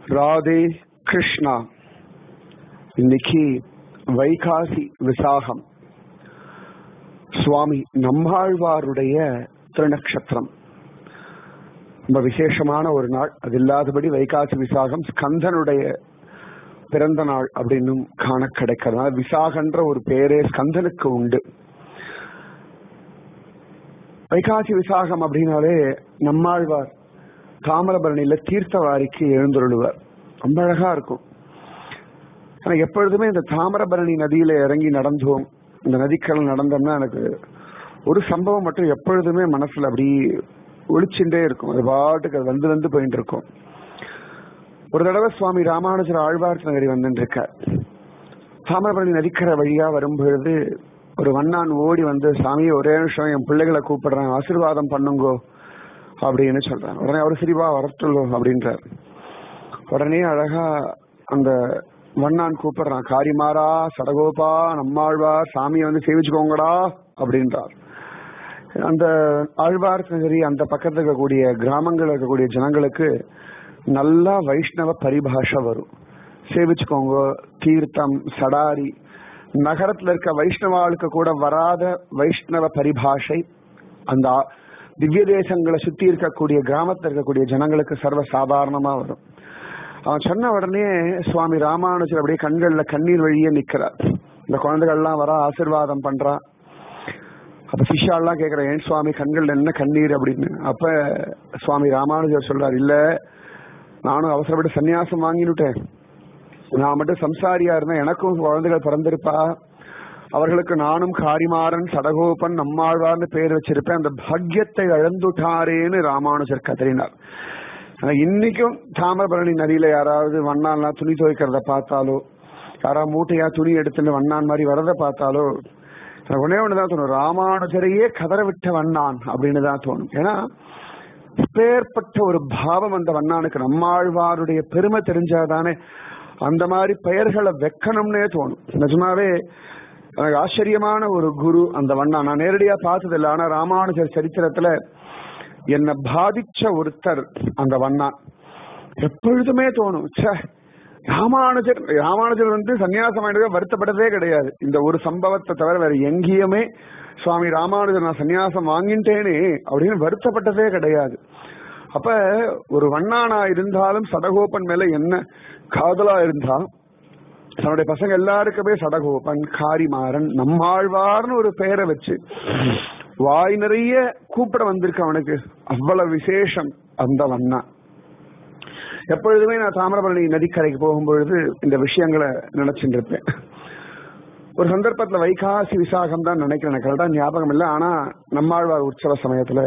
ராதே கிருஷ்ணா இன்னைக்கு வைகாசி விசாகம் சுவாமி நம்மாழ்வாருடைய திருநக்ஷத்திரம் ரொம்ப விசேஷமான ஒரு நாள் அது இல்லாதபடி வைகாசி விசாகம் ஸ்கந்தனுடைய பிறந்த நாள் அப்படின்னு காண கிடைக்கிறதுனால விசாகன்ற ஒரு பேரே ஸ்கந்தனுக்கு உண்டு வைகாசி விசாகம் அப்படின்னாலே நம்மாழ்வார் தாமிரபரணியில தீர்த்தவாரிக்கு எழுந்துருளுவார் ரொம்ப அழகா இருக்கும் ஆனா எப்பொழுதுமே இந்த தாமிரபரணி நதியில இறங்கி நடந்தோம் இந்த நதிக்கடல் நடந்தோம்னா எனக்கு ஒரு சம்பவம் மட்டும் எப்பொழுதுமே மனசுல அப்படி ஒளிச்சுட்டே இருக்கும் அது பாட்டுக்கு அது வந்து வந்து போயிட்டு இருக்கும் ஒரு தடவை சுவாமி ராமானுஜர் ஆழ்வார் நகரி வந்துருக்கார் தாமிரபரணி நதிக்கரை வழியா வரும்பொழுது ஒரு வண்ணான் ஓடி வந்து சாமி ஒரே நிமிஷம் என் பிள்ளைகளை கூப்பிடுறேன் ஆசீர்வாதம் பண்ணுங்கோ அப்படின்னு சொல்றாங்க உடனே அவர் சிரிவா வரட்டுள்ளோ அப்படின்றார் உடனே அழகா அந்த வண்ணான் கூப்பிடுறான் காரிமாரா சடகோபா நம்மாழ்வார் சாமியை வந்து சேவிச்சுக்கோங்கடா அப்படின்றார் அந்த ஆழ்வார் நகரி அந்த பக்கத்துல இருக்கக்கூடிய கிராமங்கள் இருக்கக்கூடிய ஜனங்களுக்கு நல்லா வைஷ்ணவ பரிபாஷை வரும் சேவிச்சுக்கோங்க தீர்த்தம் சடாரி நகரத்துல இருக்க வைஷ்ணவாளுக்கு கூட வராத வைஷ்ணவ பரிபாஷை அந்த திவ்ய தேசங்களை சுத்தி இருக்கக்கூடிய கிராமத்தில் இருக்கக்கூடிய ஜனங்களுக்கு சர்வ சாதாரணமா வரும் அவன் சொன்ன உடனே சுவாமி ராமானுஜர் அப்படியே கண்கள்ல கண்ணீர் வழியே நிக்கிறார் இந்த குழந்தைகள்லாம் வர ஆசிர்வாதம் பண்றான் அப்ப சிஷ்யாலாம் கேக்குற ஏன் சுவாமி கண்கள்ல என்ன கண்ணீர் அப்படின்னு அப்ப சுவாமி ராமானுஜர் சொல்றார் இல்ல நானும் அவசரப்பட்டு சன்னியாசம் வாங்கினுட்டேன் நான் மட்டும் சம்சாரியா இருந்தேன் எனக்கும் குழந்தைகள் பிறந்திருப்பா அவர்களுக்கு நானும் காரிமாறன் சடகோபன் நம்மாழ்வார்னு பேர் வச்சிருப்பேன் அந்த பாக்கியத்தை இழந்துட்டாரேன்னு ராமானுஜர் கதறினார் இன்னைக்கும் தாமிரபரணி நதியில யாராவது வண்ணான்லாம் துணி துவைக்கிறத பார்த்தாலோ யாராவது மூட்டையா துணி எடுத்துட்டு வண்ணான் மாதிரி வரத பார்த்தாலோ ஒன்னே ஒண்ணுதான் தோணும் ராமானுஜரையே கதற விட்ட வண்ணான் அப்படின்னு தான் தோணும் ஏன்னா பேர்பட்ட ஒரு பாவம் அந்த வண்ணானுக்கு நம்மாழ்வாருடைய பெருமை தெரிஞ்சாதானே அந்த மாதிரி பெயர்களை வைக்கணும்னே தோணும் நிஜமாவே எனக்கு ஆச்சரியமான ஒரு குரு அந்த வண்ணா நான் நேரடியா பார்த்தது இல்லை ஆனா ராமானுஜர் சரித்திரத்துல என்னை பாதிச்ச ஒருத்தர் அந்த வண்ணான் எப்பொழுதுமே தோணும் சே ராமானுஜர் ராமானுஜர் வந்து சன்னியாசம் வருத்தப்பட்டதே கிடையாது இந்த ஒரு சம்பவத்தை தவிர வேற எங்கேயுமே சுவாமி ராமானுஜர் நான் சன்னியாசம் வாங்கிட்டேனே அப்படின்னு வருத்தப்பட்டதே கிடையாது அப்ப ஒரு வண்ணானா இருந்தாலும் சடகோப்பன் மேல என்ன காதலா இருந்தா தன்னுடைய பசங்க எல்லாருக்குமே சடகோபன் காரிமாறன் நம்மாழ்வார்னு ஒரு பெயரை வச்சு வாய் நிறைய கூப்பிட வந்திருக்கு அவனுக்கு அவ்வளவு விசேஷம் அந்த வண்ணா எப்பொழுதுமே நான் தாமிரபரணி நதிக்கரைக்கு போகும்பொழுது இந்த விஷயங்களை நினைச்சுட்டு இருப்பேன் ஒரு சந்தர்ப்பத்துல வைகாசி விசாகம் தான் நினைக்கிறேன் எனக்கு கரெக்டா ஞாபகம் இல்லை ஆனா நம்மாழ்வார் உற்சவ சமயத்துல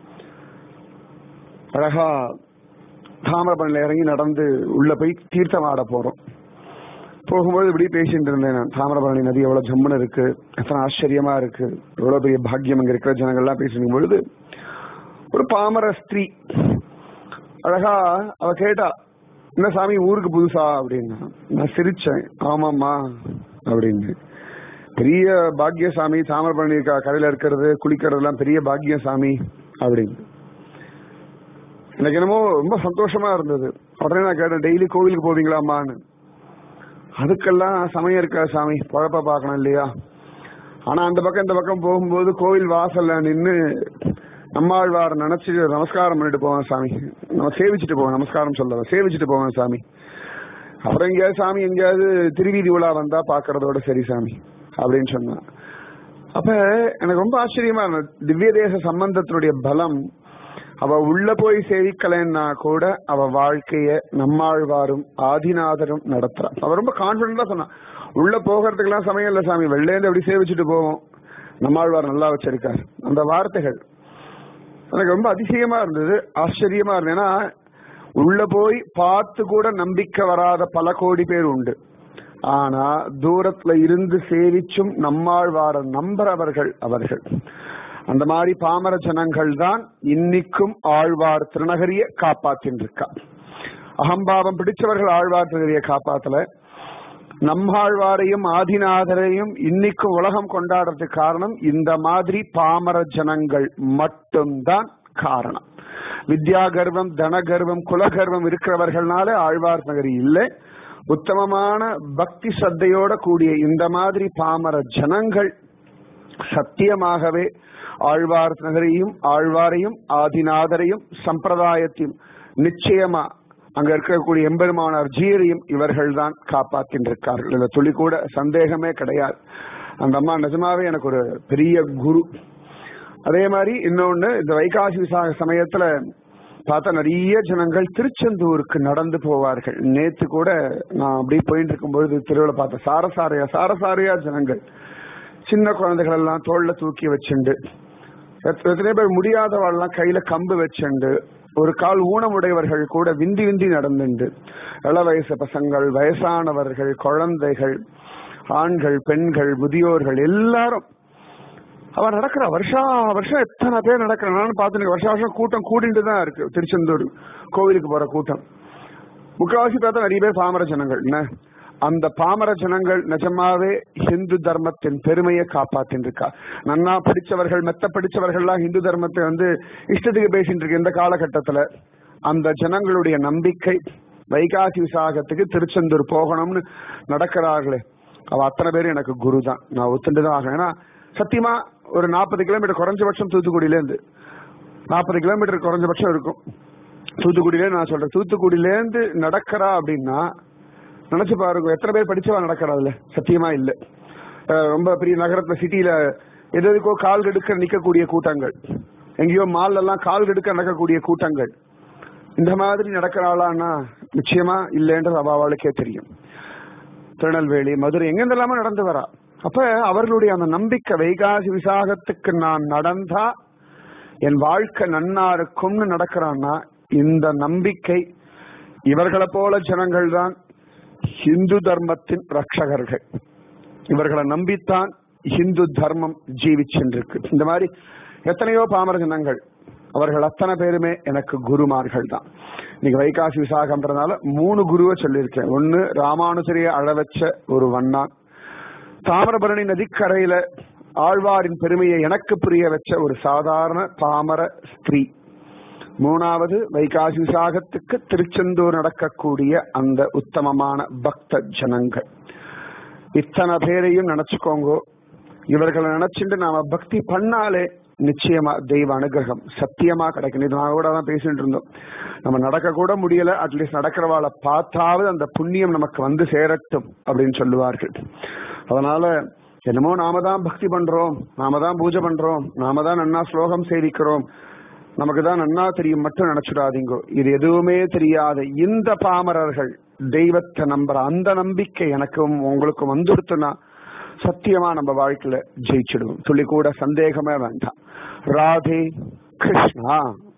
அழகா தாமிரபரணில இறங்கி நடந்து உள்ள போய் தீர்த்தம் ஆட போறோம் போகும்போது இப்படி பேசிட்டு இருந்தேன் நான் தாமிரபரணி நதி எவ்வளவு ஜம்முன்னு இருக்கு எத்தனை ஆச்சரியமா இருக்கு எவ்வளவு பெரிய பாக்கியம் இங்க இருக்கிற ஜனங்கள்லாம் பேசிக்கும் பொழுது ஒரு பாமர ஸ்திரீ அழகா அவ கேட்டா என்ன சாமி ஊருக்கு புதுசா அப்படின்னா நான் சிரிச்சேன் ஆமாம்மா அப்படின்னு பெரிய பாக்கியசாமி தாமிரபரணி கரையில இருக்கிறது குளிக்கிறது எல்லாம் பெரிய பாக்கியசாமி அப்படின்னு எனக்கு என்னமோ ரொம்ப சந்தோஷமா இருந்தது உடனே நான் கேட்டேன் டெய்லி கோவிலுக்கு போவீங்களாமான்னு அதுக்கெல்லாம் சமயம் இருக்கா சாமி குழப்ப பார்க்கணும் இல்லையா ஆனா அந்த பக்கம் இந்த பக்கம் போகும்போது கோவில் வாசல்ல நின்று நம்மாழ்வார் நினைச்சு நமஸ்காரம் பண்ணிட்டு போவேன் சாமி நம்ம சேவிச்சுட்டு போவேன் நமஸ்காரம் சொல்ல சேவிச்சுட்டு போவேன் சாமி அப்புறம் எங்கேயாவது சாமி எங்கேயாவது திருவீதி விழா வந்தா பாக்குறதோட சரி சாமி அப்படின்னு சொன்னான் அப்ப எனக்கு ரொம்ப ஆச்சரியமா இருந்தது திவ்ய தேச சம்பந்தத்தினுடைய பலம் அவ உள்ள போய் சேவிக்கலைன்னா கூட அவ வாழ்க்கைய நம்மாழ்வாரும் ஆதிநாதரும் நடத்துறான் அவ ரொம்ப கான்பிடண்டா சொன்னான் உள்ள போகிறதுக்கெல்லாம் சமயம் இல்ல சாமி வெள்ளேந்து அப்படி சேவிச்சுட்டு போவோம் நம்மாழ்வார் நல்லா வச்சிருக்கார் அந்த வார்த்தைகள் எனக்கு ரொம்ப அதிசயமா இருந்தது ஆச்சரியமா இருந்தது ஏன்னா உள்ள போய் பார்த்து கூட நம்பிக்கை வராத பல கோடி பேர் உண்டு ஆனா தூரத்துல இருந்து சேவிச்சும் நம்மாழ்வார நம்புறவர்கள் அவர்கள் அந்த மாதிரி பாமர ஜனங்கள் தான் இன்னைக்கும் ஆழ்வார் திருநகரிய காப்பாத்தின்றிருக்கா அகம்பாவம் பிடிச்சவர்கள் ஆழ்வார் திருநகரிய காப்பாத்தல நம்மாழ்வாரையும் ஆதிநாதரையும் இன்னைக்கும் உலகம் கொண்டாடுறதுக்கு காரணம் இந்த மாதிரி பாமர ஜனங்கள் மட்டும்தான் காரணம் வித்யா கர்வம் தன கர்வம் குல கர்வம் இருக்கிறவர்கள்னால ஆழ்வார் நகரி இல்லை உத்தமமான பக்தி சத்தையோட கூடிய இந்த மாதிரி பாமர ஜனங்கள் சத்தியமாகவே ஆழ்வார் நகரையும் ஆழ்வாரையும் ஆதிநாதரையும் சம்பிரதாயத்தையும் நிச்சயமா அங்க இருக்கக்கூடிய எம்பெருமானார் ஜீரையும் இவர்கள் தான் காப்பாத்தின்றிருக்கார்கள் இதுல துளி கூட சந்தேகமே கிடையாது அந்த அம்மா நிஜமாவே எனக்கு ஒரு பெரிய குரு அதே மாதிரி இன்னொன்னு இந்த வைகாசி விசாக சமயத்துல பார்த்தா நிறைய ஜனங்கள் திருச்செந்தூருக்கு நடந்து போவார்கள் நேத்து கூட நான் அப்படியே போயிட்டு இருக்கும்பொழுது திருவிழா பார்த்தேன் சாரசாரையா சாரசாரையா ஜனங்கள் சின்ன குழந்தைகள் எல்லாம் தோல்ல தூக்கி வச்சுண்டு எத்தனை பேர் முடியாதவாள்லாம் கையில கம்பு வச்சுண்டு ஒரு கால் ஊனமுடையவர்கள் கூட விந்தி விந்தி நடந்துண்டு இள வயசு பசங்கள் வயசானவர்கள் குழந்தைகள் ஆண்கள் பெண்கள் முதியோர்கள் எல்லாரும் அவன் நடக்கிறா வருஷா வருஷம் எத்தனை பேர் நடக்கிறான் நானும் பார்த்துருக்கேன் வருஷம் வருஷம் கூட்டம் கூட்டிட்டு தான் இருக்கு திருச்செந்தூர் கோவிலுக்கு போற கூட்டம் முக்காவாசி பார்த்தா நிறைய பேர் பாமர ஜனங்கள் என்ன அந்த பாமர ஜனங்கள் நிஜமாவே ஹிந்து தர்மத்தின் பெருமையை காப்பாத்தின்னு இருக்கா நன்னா படிச்சவர்கள் மெத்த படிச்சவர்கள்லாம் ஹிந்து தர்மத்தை வந்து இஷ்டத்துக்கு பேசிட்டு இருக்கு இந்த காலகட்டத்துல அந்த ஜனங்களுடைய நம்பிக்கை வைகாசி விசாகத்துக்கு திருச்செந்தூர் போகணும்னு நடக்கிறார்களே அவ அத்தனை பேரும் எனக்கு குரு தான் நான் ஒத்துண்டு தான் ஆகணும் ஏன்னா சத்தியமா ஒரு நாற்பது கிலோமீட்டர் குறைஞ்சபட்சம் தூத்துக்குடியில இருந்து நாற்பது கிலோமீட்டர் குறைஞ்சபட்சம் இருக்கும் தூத்துக்குடியில நான் சொல்றேன் தூத்துக்குடியில இருந்து நடக்கிறா அப்படின்னா நினைச்சு பாருங்க எத்தனை பேர் படிச்சவா நடக்கிறா அதுல சத்தியமா இல்ல அஹ் ரொம்ப பெரிய நகரத்துல சிட்டியில எது எதுக்கோ கால் கெடுக்க நிக்கக்கூடிய கூட்டங்கள் எங்கேயோ மால்ல எல்லாம் கால் கெடுக்க நடக்கக்கூடிய கூட்டங்கள் இந்த மாதிரி நடக்கிறாளான்னா நிச்சயமா இல்லைன்றது அவளுக்கே தெரியும் திருநெல்வேலி மதுரை எங்கெந்தெல்லாமோ நடந்து வரா அப்ப அவர்களுடைய அந்த நம்பிக்கை வைகாசி விசாகத்துக்கு நான் நடந்தா என் வாழ்க்கை நன்னா இருக்கும்னு நடக்கிறான்னா இந்த நம்பிக்கை இவர்களை போல ஜனங்கள் தான் ஹிந்து தர்மத்தின் ரட்சகர்கள் இவர்களை நம்பித்தான் ஹிந்து தர்மம் ஜீவிச்சென்றிருக்கு இந்த மாதிரி எத்தனையோ பாமர ஜனங்கள் அவர்கள் அத்தனை பேருமே எனக்கு குருமார்கள் தான் இன்னைக்கு வைகாசி விசாகம்ன்றதுனால மூணு குருவை சொல்லியிருக்கேன் ஒன்னு ராமானுஜரிய அழவச்ச ஒரு வண்ணான் தாமிரபரணி நதிக்கரையில ஆழ்வாரின் பெருமையை எனக்கு புரிய வச்ச ஒரு சாதாரண பாமர ஸ்திரீ மூணாவது வைகாசி விசாகத்துக்கு திருச்செந்தூர் நடக்கக்கூடிய அந்த உத்தமமான பக்த ஜனங்கள் இத்தனை பேரையும் நினைச்சுக்கோங்க இவர்களை நினைச்சுட்டு நாம பக்தி பண்ணாலே நிச்சயமா தெய்வ அனுகிரகம் சத்தியமா கிடைக்கும் இது நான் கூட தான் பேசிட்டு இருந்தோம் நம்ம நடக்க கூட முடியல அட்லீஸ்ட் நடக்கிறவாளை பார்த்தாவது அந்த புண்ணியம் நமக்கு வந்து சேரட்டும் அப்படின்னு சொல்லுவார்கள் அதனால என்னமோ நாம தான் பக்தி பண்றோம் நாம தான் பூஜை பண்றோம் நாம தான் நன்னா ஸ்லோகம் சேவிக்கிறோம் நமக்கு தான் நன்னா தெரியும் மட்டும் நினைச்சுடாதீங்கோ இது எதுவுமே தெரியாத இந்த பாமரர்கள் தெய்வத்தை நம்புற அந்த நம்பிக்கை எனக்கும் உங்களுக்கும் வந்துடுத்துனா சத்தியமா நம்ம வாழ்க்கையில ஜெயிச்சிடுவோம் துளி கூட சந்தேகமே வேண்டாம் ராதே கிருஷ்ணா